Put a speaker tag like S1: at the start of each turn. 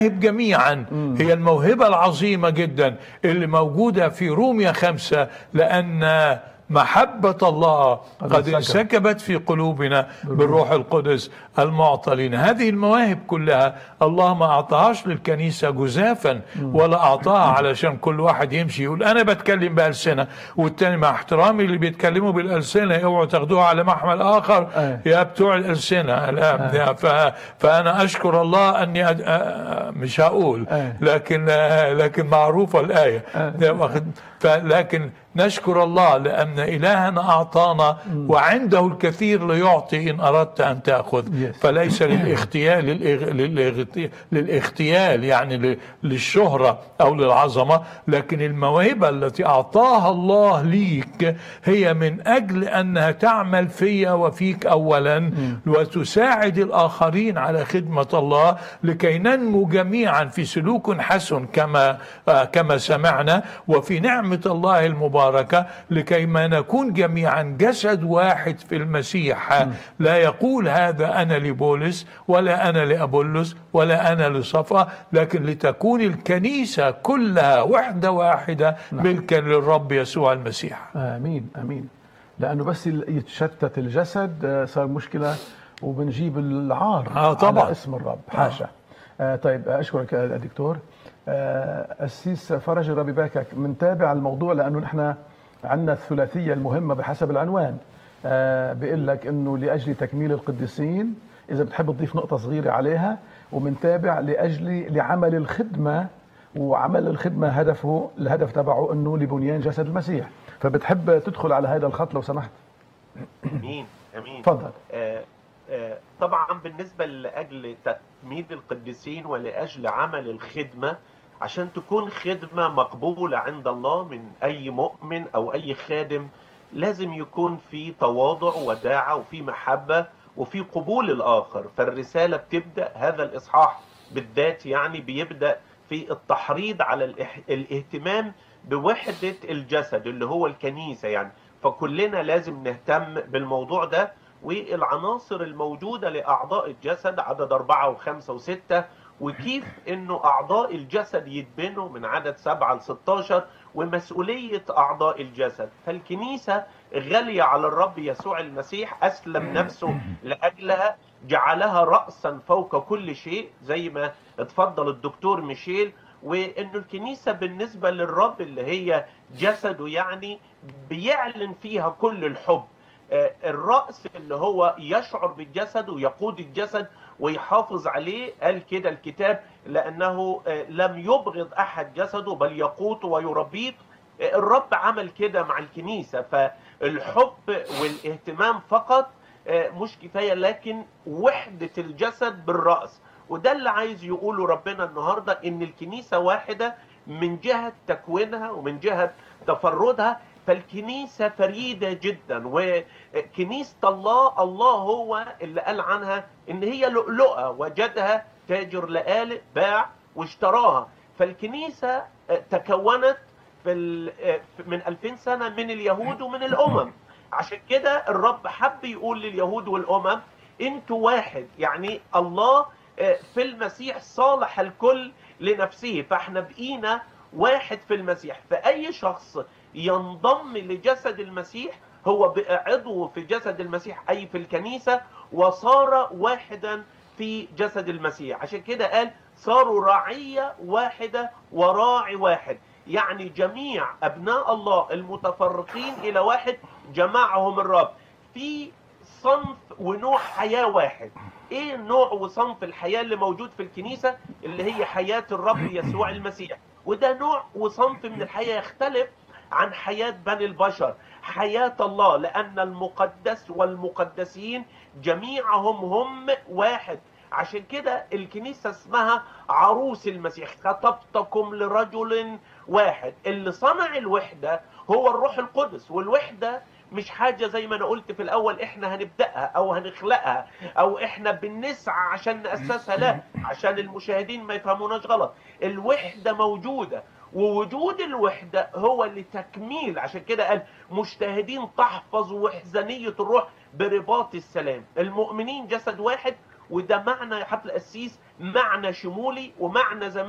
S1: جميعا هي الموهبة العظيمة جدا اللي موجودة في روميا خمسة لأن محبة الله قد
S2: انسكبت.
S1: انسكبت في قلوبنا بالروح القدس المعطى لنا هذه المواهب كلها الله ما أعطاهاش للكنيسة جزافا ولا أعطاها علشان كل واحد يمشي يقول أنا بتكلم بألسنة والتاني مع احترامي اللي بيتكلموا بالألسنة اوعوا تاخدوها على محمل آخر
S2: أي.
S1: يا بتوع الألسنة لا يا ف... فأنا أشكر الله أني أد... آه، مش هقول
S2: أي.
S1: لكن آه، لكن معروفة الآية واخد- ف- لكن نشكر الله لأن إلهنا أعطانا وعنده الكثير ليعطي إن أردت أن تأخذ
S2: Yes.
S1: فليس للاختيال للإغ... للإغ... للاختيال يعني ل... للشهرة أو للعظمة لكن الموهبة التي أعطاها الله ليك هي من أجل أنها تعمل فيا وفيك أولا وتساعد الآخرين على خدمة الله لكي ننمو جميعا في سلوك حسن كما آه كما سمعنا وفي نعمة الله المباركة لكي ما نكون جميعا جسد واحد في المسيح لا يقول هذا أنا لبولس ولا أنا لأبولس ولا أنا لصفا لكن لتكون الكنيسة كلها وحدة واحدة ملكا للرب يسوع المسيح
S2: امين امين لانه بس ال- يتشتت الجسد آه، صار مشكله وبنجيب العار
S1: آه، طبعاً.
S2: على اسم الرب حاشا آه طيب اشكرك يا دكتور آه السيس فرج الرب يباركك بنتابع الموضوع لانه نحن عندنا الثلاثيه المهمه بحسب العنوان آه بيقول لك انه لاجل تكميل القديسين اذا بتحب تضيف نقطه صغيره عليها وبنتابع لاجل لعمل الخدمه وعمل الخدمه هدفه الهدف تبعه انه لبنيان جسد المسيح فبتحب تدخل على هذا الخط لو سمحت
S3: امين امين
S2: تفضل
S3: آه آه طبعا بالنسبه لاجل تكميل القديسين ولاجل عمل الخدمه عشان تكون خدمه مقبوله عند الله من اي مؤمن او اي خادم لازم يكون في تواضع وداعه وفي محبه وفي قبول الاخر فالرساله بتبدا هذا الاصحاح بالذات يعني بيبدا في التحريض على الإح- الاهتمام بوحده الجسد اللي هو الكنيسه يعني فكلنا لازم نهتم بالموضوع ده والعناصر الموجودة لأعضاء الجسد عدد أربعة وخمسة وستة وكيف أنه أعضاء الجسد يتبنوا من عدد سبعة ل 16 ومسؤولية أعضاء الجسد فالكنيسة غالية على الرب يسوع المسيح أسلم نفسه لأجلها جعلها رأسا فوق كل شيء زي ما اتفضل الدكتور ميشيل وانه الكنيسه بالنسبه للرب اللي هي جسده يعني بيعلن فيها كل الحب آه، الرأس اللي هو يشعر بالجسد ويقود الجسد ويحافظ عليه قال كده الكتاب لأنه آه، لم يبغض أحد جسده بل يقوته ويربيه آه، الرب عمل كده مع الكنيسة فالحب والاهتمام فقط آه، مش كفاية لكن وحدة الجسد بالرأس وده اللي عايز يقوله ربنا النهاردة إن الكنيسة واحدة من جهة تكوينها ومن جهة تفردها فالكنيسة فريدة جدا وكنيسة الله الله هو اللي قال عنها ان هي لؤلؤة وجدها تاجر لآلئ باع واشتراها فالكنيسة تكونت في ال- من 2000 سنة من اليهود ومن الأمم عشان كده الرب حب يقول لليهود والأمم انتوا واحد يعني الله في المسيح صالح الكل لنفسه فاحنا بقينا واحد في المسيح فأي شخص ينضم لجسد المسيح هو بقى عضو في جسد المسيح أي في الكنيسة وصار واحدا في جسد المسيح عشان كده قال صاروا رعية واحدة وراعي واحد يعني جميع أبناء الله المتفرقين إلى واحد جمعهم الرب في صنف ونوع حياة واحد ايه نوع وصنف الحياة اللي موجود في الكنيسة اللي هي حياة الرب يسوع المسيح وده نوع وصنف من الحياة يختلف عن حياة بني البشر حياة الله لأن المقدس والمقدسين جميعهم هم واحد عشان كده الكنيسة اسمها عروس المسيح خطبتكم لرجل واحد اللي صنع الوحدة هو الروح القدس والوحدة مش حاجة زي ما أنا قلت في الأول إحنا هنبدأها أو هنخلقها أو إحنا بنسعى عشان نأسسها لا عشان المشاهدين ما يفهموناش غلط الوحدة موجودة ووجود الوحدة هو لتكميل عشان كده قال مجتهدين تحفظوا وحزانية الروح برباط السلام المؤمنين جسد واحد وده معنى يا حضرة القسيس معنى شمولي ومعنى زمان